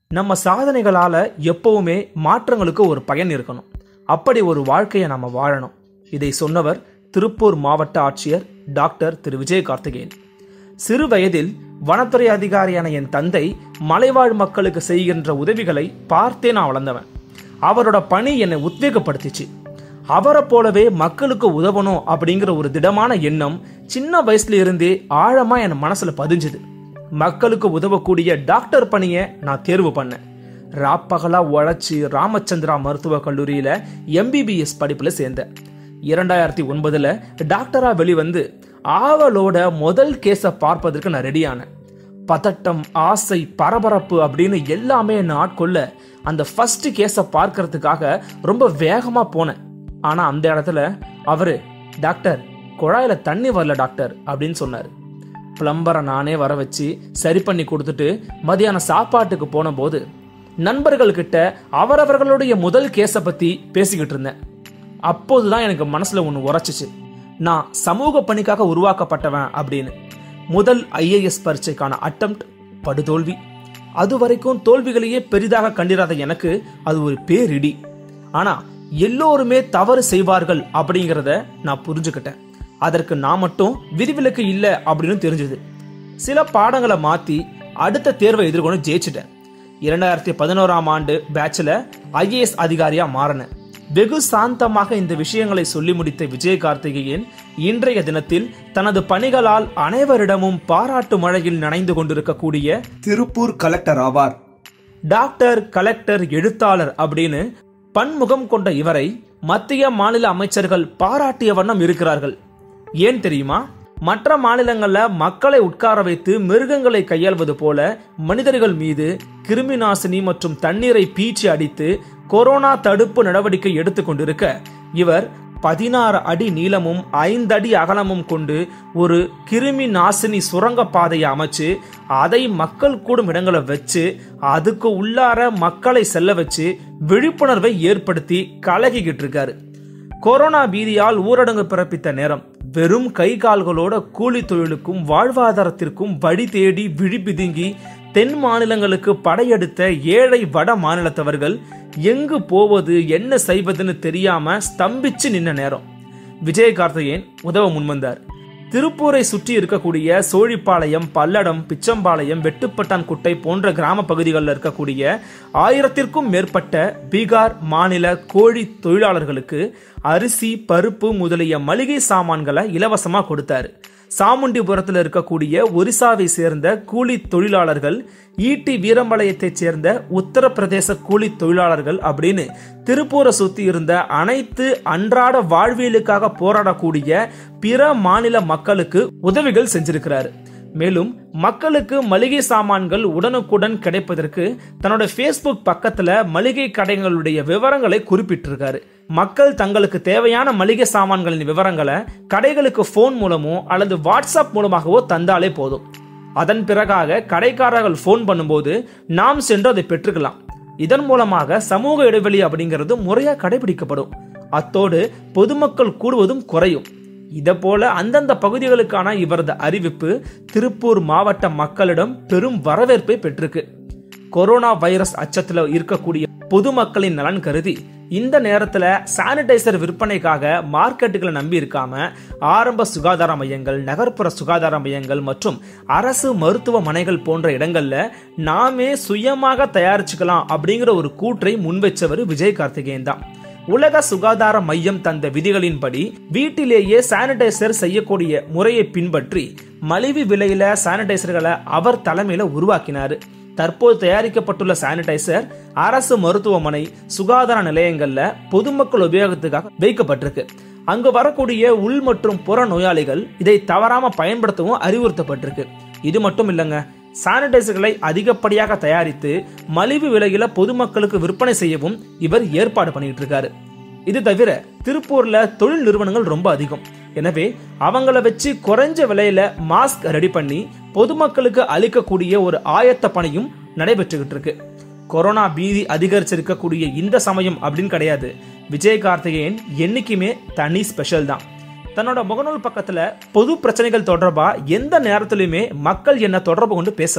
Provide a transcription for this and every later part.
நம்ம சாதனைகளால எப்பவுமே மாற்றங்களுக்கு ஒரு பயன் இருக்கணும் அப்படி ஒரு வாழ்க்கையை நம்ம வாழணும் இதை சொன்னவர் திருப்பூர் மாவட்ட ஆட்சியர் டாக்டர் திரு விஜய கார்த்திகேயன் சிறு வயதில் வனத்துறை அதிகாரியான என் தந்தை மலைவாழ் மக்களுக்கு செய்கின்ற உதவிகளை பார்த்தே நான் வளர்ந்தவன் அவரோட பணி என்னை உத்வேகப்படுத்திச்சு அவரை போலவே மக்களுக்கு உதவணும் அப்படிங்கிற ஒரு திடமான எண்ணம் சின்ன வயசுல இருந்தே ஆழமா என் மனசுல பதிஞ்சுது மக்களுக்கு உதவக்கூடிய டாக்டர் பணியை நான் தேர்வு பண்ணேன் ராப்பகலா உழைச்சி ராமச்சந்திரா மருத்துவக் கல்லூரியில எம்பிபிஎஸ் படிப்புல சேர்ந்தேன் இரண்டாயிரத்தி ஒன்பதுல டாக்டரா வெளிவந்து ஆவலோட முதல் கேஸை பார்ப்பதற்கு நான் ரெடியானேன் பதட்டம் ஆசை பரபரப்பு அப்படின்னு எல்லாமே என்னை ஆட்கொள்ள அந்த ஃபர்ஸ்ட் கேஸை பார்க்கறதுக்காக ரொம்ப வேகமா போனேன் ஆனா அந்த இடத்துல அவரு டாக்டர் குழாயில தண்ணி வரல டாக்டர் அப்படின்னு சொன்னாரு பிளம்பரை நானே வர வச்சு சரி பண்ணி கொடுத்துட்டு மதியானம் சாப்பாட்டுக்கு போன போது நண்பர்கள்கிட்ட அவரவர்களுடைய முதல் கேஸை பத்தி பேசிக்கிட்டு இருந்தேன் அப்போதுதான் எனக்கு மனசுல ஒன்று உரைச்சிச்சு நான் சமூக பணிக்காக உருவாக்கப்பட்டவன் அப்படின்னு முதல் ஐஏஎஸ் பரீட்சைக்கான அட்டம்ப்ட் படுதோல்வி அது வரைக்கும் தோல்விகளையே பெரிதாக கண்டிராத எனக்கு அது ஒரு பேரிடி ஆனா எல்லோருமே தவறு செய்வார்கள் அப்படிங்கிறத நான் புரிஞ்சுக்கிட்டேன் அதற்கு நான் மட்டும் விதிவிலக்கு இல்லை அப்படின்னு தெரிஞ்சது சில பாடங்களை மாத்தி அடுத்த தேர்வை எதிர்கொண்டு ஜெயிச்சிட்டேன் இரண்டாயிரத்தி பதினோராம் ஆண்டு பேட்ச்ல ஐஏஎஸ் அதிகாரியா மாறினேன் வெகு சாந்தமாக இந்த விஷயங்களை சொல்லி முடித்த விஜய கார்த்திகேயன் இன்றைய தினத்தில் தனது பணிகளால் அனைவரிடமும் பாராட்டு மழையில் நனைந்து கொண்டிருக்கக்கூடிய திருப்பூர் கலெக்டர் ஆவார் டாக்டர் கலெக்டர் எழுத்தாளர் அப்படின்னு பன்முகம் கொண்ட இவரை மத்திய மாநில அமைச்சர்கள் பாராட்டிய வண்ணம் இருக்கிறார்கள் ஏன் தெரியுமா மற்ற மாநிலங்கள்ல மக்களை உட்கார வைத்து மிருகங்களை கையாள்வது போல மனிதர்கள் மீது கிருமி நாசினி மற்றும் தண்ணீரை பீச்சி அடித்து கொரோனா தடுப்பு நடவடிக்கை எடுத்துக்கொண்டிருக்க இவர் பதினாறு அடி நீளமும் ஐந்து அடி அகலமும் கொண்டு ஒரு கிருமி நாசினி சுரங்க பாதையை அமைச்சு அதை மக்கள் கூடும் இடங்களை வச்சு அதுக்கு உள்ளார மக்களை செல்ல வச்சு விழிப்புணர்வை ஏற்படுத்தி கலகிக்கிட்டு இருக்காரு கொரோனா பீதியால் ஊரடங்கு பிறப்பித்த நேரம் வெறும் கை கால்களோட கூலி தொழிலுக்கும் வாழ்வாதாரத்திற்கும் வழி தேடி விழி பிதுங்கி தென் மாநிலங்களுக்கு படையெடுத்த ஏழை வட மாநிலத்தவர்கள் எங்கு போவது என்ன செய்வதுன்னு தெரியாம ஸ்தம்பிச்சு நின்ன நேரம் விஜய கார்த்திகேயன் உதவ முன்வந்தார் திருப்பூரை சுற்றி இருக்கக்கூடிய சோழிப்பாளையம் பல்லடம் பிச்சம்பாளையம் வெட்டுப்பட்டான் குட்டை போன்ற கிராம பகுதிகளில் இருக்கக்கூடிய ஆயிரத்திற்கும் மேற்பட்ட பீகார் மாநில கோழி தொழிலாளர்களுக்கு அரிசி பருப்பு முதலிய மளிகை சாமான்களை இலவசமா கொடுத்தாரு சாமுண்டிபுரத்தில் இருக்கக்கூடிய ஒரிசாவை சேர்ந்த கூலி தொழிலாளர்கள் ஈட்டி வீரம்பாளையத்தைச் சேர்ந்த உத்தரப்பிரதேச கூலி தொழிலாளர்கள் அப்படின்னு திருப்பூரை சுத்தி இருந்த அனைத்து அன்றாட வாழ்வியலுக்காக போராடக்கூடிய பிற மாநில மக்களுக்கு உதவிகள் செஞ்சிருக்கிறாரு மேலும் மக்களுக்கு மளிகை சாமான்கள் உடனுக்குடன் கிடைப்பதற்கு தன்னோட ஃபேஸ்புக் பக்கத்துல மளிகை கடைகளுடைய விவரங்களை குறிப்பிட்டிருக்காரு மக்கள் தங்களுக்கு தேவையான மளிகை சாமான்களின் விவரங்களை கடைகளுக்கு ஃபோன் மூலமோ அல்லது வாட்ஸ்அப் மூலமாகவோ தந்தாலே போதும் அதன் பிறகாக கடைக்காரர்கள் ஃபோன் பண்ணும்போது நாம் சென்று அதை பெற்றுக்கலாம் இதன் மூலமாக சமூக இடைவெளி அப்படிங்கிறது முறையா கடைபிடிக்கப்படும் அத்தோடு பொதுமக்கள் கூடுவதும் குறையும் இதை போல அந்தந்த பகுதிகளுக்கான இவரது அறிவிப்பு திருப்பூர் மாவட்ட மக்களிடம் பெரும் வரவேற்பை பெற்றிருக்கு கொரோனா வைரஸ் அச்சத்துல இருக்கக்கூடிய பொதுமக்களின் நலன் கருதி இந்த நேரத்துல சானிடைசர் விற்பனைக்காக மார்க்கெட்டுகளை நம்பி இருக்காம ஆரம்ப சுகாதார மையங்கள் நகர்ப்புற சுகாதார மையங்கள் மற்றும் அரசு மருத்துவமனைகள் போன்ற இடங்கள்ல நாமே சுயமாக தயாரிச்சுக்கலாம் அப்படிங்கிற ஒரு கூற்றை முன்வச்சவர் விஜய் கார்த்திகேயன் தான் உலக சுகாதார மையம் தந்த விதிகளின்படி வீட்டிலேயே சானிடைசர் செய்யக்கூடிய முறையை பின்பற்றி மலிவு விலையில சானிடைசர்களை அவர் தலைமையில உருவாக்கினாரு தற்போது தயாரிக்கப்பட்டுள்ள சானிடைசர் அரசு மருத்துவமனை சுகாதார நிலையங்கள்ல பொதுமக்கள் உபயோகத்துக்காக வைக்கப்பட்டிருக்கு அங்கு வரக்கூடிய உள் மற்றும் புற நோயாளிகள் இதை தவறாம பயன்படுத்தவும் அறிவுறுத்தப்பட்டிருக்கு இது மட்டும் இல்லைங்க சானிடைசர்களை அதிகப்படியாக தயாரித்து மலிவு விலையில பொதுமக்களுக்கு விற்பனை செய்யவும் இவர் ஏற்பாடு பண்ணிட்டு இருக்காரு இது தவிர திருப்பூர்ல தொழில் நிறுவனங்கள் ரொம்ப அதிகம் எனவே அவங்கள வச்சு குறைஞ்ச விலையில மாஸ்க் ரெடி பண்ணி பொதுமக்களுக்கு அளிக்கக்கூடிய ஒரு ஆயத்த பணியும் நடைபெற்றுகிட்டு இருக்கு கொரோனா பீதி அதிகரிச்சிருக்கக்கூடிய இந்த சமயம் அப்படின்னு கிடையாது விஜய் கார்த்திகேயன் என்னைக்குமே தனி ஸ்பெஷல் தான் தன்னோட முகநூல் பக்கத்துல பொது பிரச்சனைகள் தொடர்பா எந்த நேரத்திலுமே மக்கள் என்ன தொடர்பு கொண்டு பேசலாம்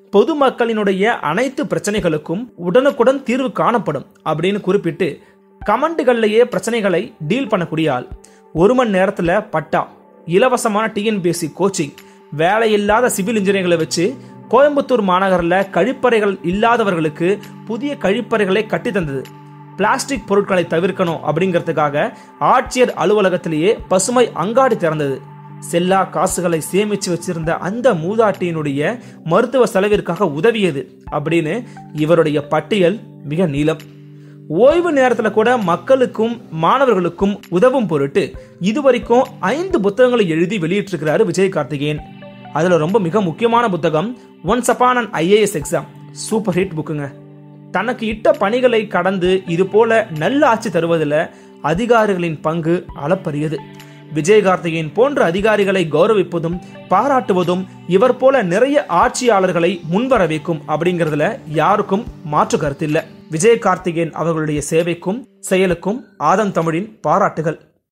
பொதுமக்களினுடைய அனைத்து பிரச்சனைகளுக்கும் உடனுக்குடன் தீர்வு காணப்படும் அப்படின்னு குறிப்பிட்டு கமெண்ட்டுகள்லயே பிரச்சனைகளை டீல் பண்ணக்கூடிய ஆள் ஒரு மணி நேரத்துல பட்டா இலவசமான டிஎன்பிஎஸ்சி கோச்சிங் வேலையில்லாத சிவில் இன்ஜினியர்களை வச்சு கோயம்புத்தூர் மாநகரில் கழிப்பறைகள் இல்லாதவர்களுக்கு புதிய கழிப்பறைகளை கட்டி தந்தது பிளாஸ்டிக் பொருட்களை தவிர்க்கணும் அப்படிங்கிறதுக்காக ஆட்சியர் அலுவலகத்திலேயே பசுமை அங்காடி திறந்தது செல்லா காசுகளை சேமிச்சு வச்சிருந்த அந்த மூதாட்டியினுடைய மருத்துவ செலவிற்காக உதவியது அப்படின்னு இவருடைய பட்டியல் மிக நீளம் ஓய்வு நேரத்தில் கூட மக்களுக்கும் மாணவர்களுக்கும் உதவும் பொருட்டு இதுவரைக்கும் ஐந்து புத்தகங்களை எழுதி வெளியிட்டிருக்கிறாரு விஜய் கார்த்திகேயன் அதுல ரொம்ப மிக முக்கியமான புத்தகம் once upon an IAS exam super hit புக்குங்க தனக்கு இட்ட பணிகளை கடந்து இது போல நல்ல ஆட்சி தருவதில் அதிகாரிகளின் பங்கு அளப்பரியது விஜய் கார்த்திகேயன் போன்ற அதிகாரிகளை கௌரவிப்பதும் பாராட்டுவதும் இவர் போல நிறைய ஆட்சியாளர்களை முன்வர வைக்கும் அப்படிங்கிறதுல யாருக்கும் மாற்று கருத்தில்லை விஜய் கார்த்திகேயன் அவர்களுடைய சேவைக்கும் செயலுக்கும் ஆதம் தமிழின் பாராட்டுகள்